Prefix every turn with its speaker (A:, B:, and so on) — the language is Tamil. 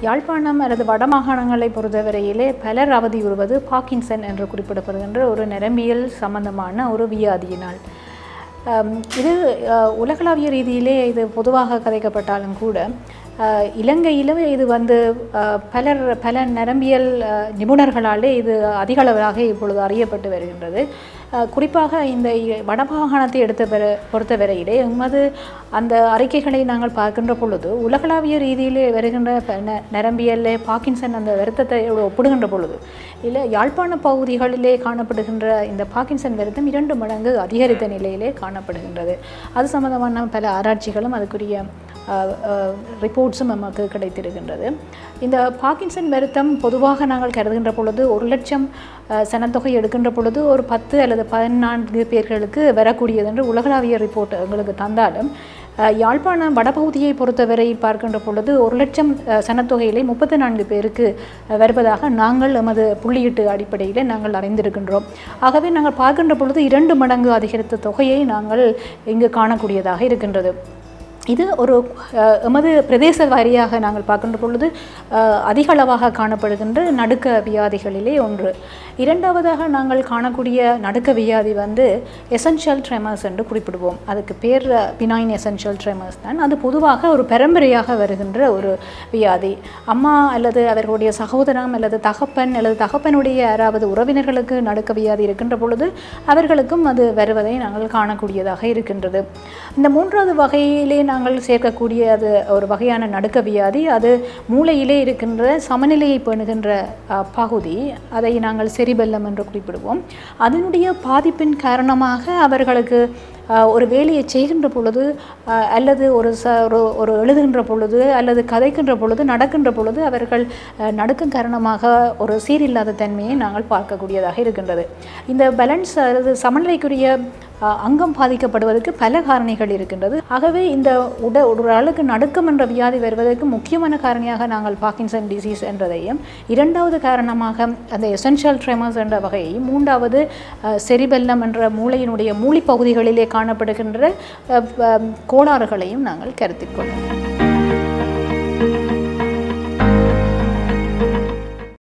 A: யாழ்ப்பாணம் அல்லது வடமாகாணங்களை பொறுத்தவரையிலே பலர் அவதியுறுவது பார்க்கின்சன் என்று குறிப்பிடப்படுகின்ற ஒரு நரம்பியல் சம்பந்தமான ஒரு வியாதியினால் ஆம், இது அஹ், உலகளாவிய ரீதியிலே இது பொதுவாக கதைக்கப்பட்டாலும் கூட அஹ், இலங்கையிலும் இது வந்து அஹ், பலர் பல நரம்பியல் அஹ், நிபுணர்களாலே இது அதிக அளவிலாக இப்பொழுது அறியப்பட்டு வருகின்றது அஹ், குறிப்பாக இந்த இ- வடமாகாணத்தை எடுத்த பெற பொறுத்தவரையிலே எமது அந்த அறிக்கைகளை நாங்கள் பார்க்கின்ற பொழுது உலகளாவிய ரீதியிலே வருகின்ற ப- ந- நரம்பியல் பார்க்கின்சன் அந்த வருத்தத்தை ஒப்பிடுகின்ற பொழுது இல்லை யாழ்ப்பாண பகுதிகளிலே காணப்படுகின்ற இந்த பார்க்கின்சன் வருத்தம் இரண்டு மடங்கு அதிகரித்த நிலையிலே காணப்படுகின்றது அது சம்பந்தமான பல ஆராய்ச்சிகளும் அதுக்குரிய ரிப்போர்ட்ஸும் நமக்கு கிடைத்திருக்கின்றது இந்த பார்க்கின்சன் வருத்தம் பொதுவாக நாங்கள் கருதுகின்ற பொழுது ஒரு லட்சம் அஹ், சனத்தொகை எடுக்கின்ற பொழுது ஒரு பத்து அல்லது பதினான்கு பேர்களுக்கு வரக்கூடியது என்று உலகளாவிய ரிப்போர்ட் எங்களுக்கு தந்தாலும் அஹ், யாழ்ப்பாணம் வடபகுதியை பொறுத்தவரை பார்க்கின்ற பொழுது ஒரு லட்சம் அஹ், சனத்தொகையிலே முப்பத்தி நான்கு பேருக்கு அஹ், வருவதாக நாங்கள் எமது புள்ளியீட்டு அடிப்படையில் நாங்கள் அறிந்திருக்கின்றோம் ஆகவே நாங்கள் பார்க்கின்ற பொழுது இரண்டு மடங்கு அதிகரித்த தொகையை நாங்கள் இங்கு காணக்கூடியதாக இருக்கின்றது இது ஒரு அஹ், எமது பிரதேச வாரியாக நாங்கள் பார்க்கின்ற பொழுது அஹ், அதிக அளவாக காணப்படுகின்ற நடுக்க வியாதிகளிலே ஒன்று இரண்டாவதாக நாங்கள் காணக்கூடிய நடுக்க வியாதி வந்து எசென்ஷியல் ட்ரெமர்ஸ் என்று குறிப்பிடுவோம் அதுக்கு பேர் பினாயின் எசென்ஷியல் ட்ரெமர்ஸ் தான் அது பொதுவாக ஒரு பரம்பரையாக வருகின்ற ஒரு வியாதி அம்மா அல்லது அவர்களுடைய சகோதரம் அல்லது தகப்பன் அல்லது தகப்பனுடைய யாராவது உறவினர்களுக்கு நடுக்க வியாதி இருக்கின்ற பொழுது அவர்களுக்கும் அது வருவதை நாங்கள் காணக்கூடியதாக இருக்கின்றது இந்த மூன்றாவது வகையிலே நாங்கள் சேர்க்கக்கூடிய அது ஒரு வகையான நடுக்க வியாதி அது மூளையிலே இருக்கின்ற சமநிலையை பேணுகின்ற அஹ், பகுதி அதை நாங்கள் செரிபெல்லம் என்று குறிப்பிடுவோம் அதனுடைய பாதிப்பின் காரணமாக அவர்களுக்கு அஹ், ஒரு வேலையை செய்கின்ற பொழுது அஹ், அல்லது ஒரு ச ஒரு ஒரு எழுதுகின்ற பொழுது அல்லது கதைக்கின்ற பொழுது நடக்கின்ற பொழுது அவர்கள் அஹ், நடுக்கம் காரணமாக ஒரு சீரில்லாத தன்மையை நாங்கள் பார்க்கக்கூடியதாக இருக்கின்றது இந்த பேலன்ஸ் அல்லது சமநிலைக்குரிய அஹ், அங்கம் பாதிக்கப்படுவதற்கு பல காரணிகள் இருக்கின்றது ஆகவே இந்த உட ஒரு ஆளுக்கு நடுக்கம் என்ற வியாதி வருவதற்கு முக்கியமான காரணியாக நாங்கள் பார்க்கின்சன் டிசீஸ் என்றதையும் இரண்டாவது காரணமாக அந்த எசென்ஷியல் ட்ரெமர்ஸ் என்ற வகையையும் மூன்றாவது செரிபெல்லம் என்ற மூளையினுடைய மூளைப் பகுதிகளிலே காணப்படுகின்ற அஹ், அஹ், கோளாறுகளையும் நாங்கள் கருத்தில் கொள்ளலாம்